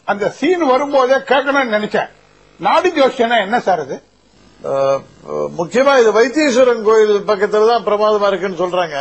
அந்த சீன் வரும்போதே கேட்கணும்னு நினைச்சேன் நாடி ஜோசியனா என்ன சார் அது அஹ், முக்கியமா இது வைத்தீஸ்வரன் கோயில் பக்கத்துல தான் பிரமாதமா இருக்குன்னு சொல்றாங்க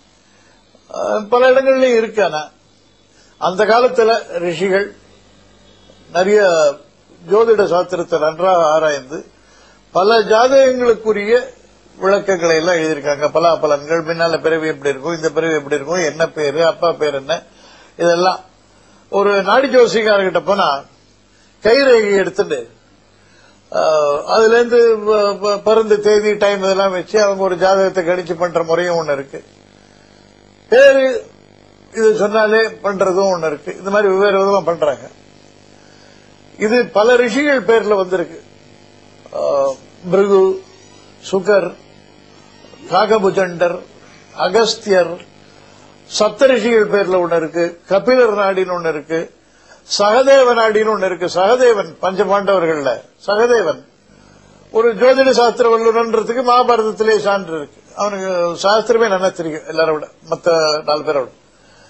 அஹ், பல இடங்கள்லயும் இருக்கு ஆனா அந்த காலத்துல ரிஷிகள் நிறைய ஜோதிட சாஸ்திரத்தை நன்றாக ஆராய்ந்து பல ஜாதகங்களுக்குரிய விளக்கங்களை எல்லாம் எழுதியிருக்காங்க பல பலன்கள் முன்னால பிறவி எப்படி இருக்கும் இந்த பிறவி எப்படி இருக்கும் என்ன பேரு அப்பா பேர் என்ன இதெல்லாம் ஒரு நாடி ஜோசிகாரர்கிட்ட போனா கைரேகை எடுத்துட்டு ஆஹ், அதுல இருந்து ப- ப- பிறந்த தேதி டைம் இதெல்லாம் வச்சு அவங்க ஒரு ஜாதகத்தை கணிச்சு பண்ற முறையும் ஒண்ணு இருக்கு பேரு இது சொன்னாலே பண்றதும் ஒண்ணு இருக்கு இந்த மாதிரி வெவ்வேறு விதமா பண்றாங்க இது பல ரிஷிகள் பேர்ல வந்திருக்கு ஆஹ், பிருகு சுகர் காகபுஜண்டர் அகஸ்தியர் சப்தரிஷிகள் பேர்ல ஒண்ணு இருக்கு கபிலர் நாடின்னு ஒண்ணு இருக்கு சகதேவ நாடின்னு ஒண்ணு இருக்கு சகதேவன் பஞ்ச பாண்டவர்கள்ல சகதேவன் ஒரு ஜோதிட சாஸ்திர வல்லுநன்றதுக்கு மகாபாரதத்திலே சான்று இருக்கு அவனுக்கு சாஸ்திரமே நல்லா தெரியும் எல்லாரை விட மத்த நாலு பேரை விட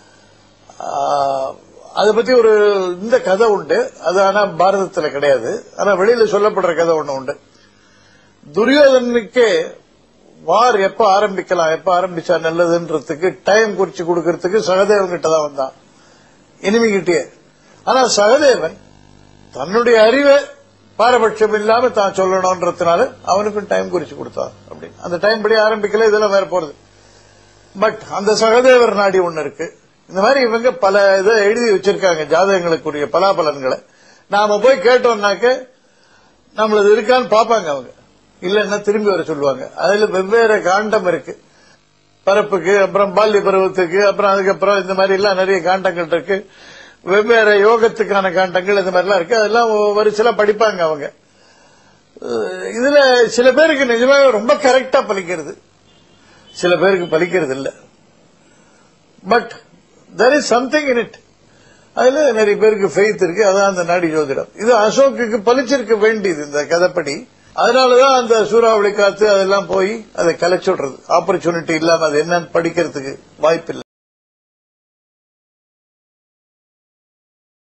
ஆஹ், அதை பத்தி ஒரு இந்த கதை உண்டு அது ஆனா பாரதத்துல கிடையாது ஆனா வெளியில சொல்லப்படுற கதை ஒண்ணு உண்டு துரியோதனுக்கே வார் எப்ப ஆரம்பிக்கலாம் எப்ப ஆரம்பிச்சா நல்லதுன்றதுக்கு டைம் குறிச்சு கொடுக்கறதுக்கு சகதேவன் கிட்ட தான் வந்தான் இனிமிகிட்டே ஆனா சகதேவன் தன்னுடைய அறிவை பாரபட்சம் இல்லாம தான் சொல்லணும்ன்றதுனால அவனுக்கும் டைம் குறிச்சு கொடுத்தான் அப்படி அந்த டைம் படி ஆரம்பிக்கல இதெல்லாம் வேற போறது பட் அந்த சகதேவர் நாடி ஒண்ணு இருக்கு இந்த மாதிரி இவங்க பல இதை எழுதி வச்சிருக்காங்க ஜாதகங்களுக்குரிய பலாபலன்களை நாம போய் கேட்டோம்னாக்க நம்மளது இருக்கான்னு பாப்பாங்க அவங்க இல்லைன்னா திரும்பி வர சொல்லுவாங்க அதுல வெவ்வேறு காண்டம் இருக்கு பரப்புக்கு அப்புறம் பால்ய பருவத்துக்கு அப்புறம் அதுக்கப்புறம் இந்த மாதிரி எல்லாம் நிறைய காண்டங்கள் இருக்கு வெவ்வேறு யோகத்துக்கான காண்டங்கள் இந்த மாதிரிலாம் இருக்கு அதெல்லாம் வரிசையில படிப்பாங்க அவங்க அஹ் இதுல சில பேருக்கு நிஜமாவே ரொம்ப கரெக்டா பலிக்கிறது சில பேருக்கு பலிக்கிறது இல்ல but there is something in it அதுல நிறைய பேருக்கு ஃபெய்த் இருக்கு அதான் அந்த நாடி ஜோதிடம் இது அசோக்குக்கு பலிச்சிருக்க வேண்டியது இந்த கதைப்படி அதனாலதான் அந்த சூறாவளி காத்து அதெல்லாம் போய் அதை கலைச்சுடுறது ஆப்பர்ச்சுனிட்டி இல்லாம அது என்னன்னு படிக்கிறதுக்கு வாய்ப்பில்லை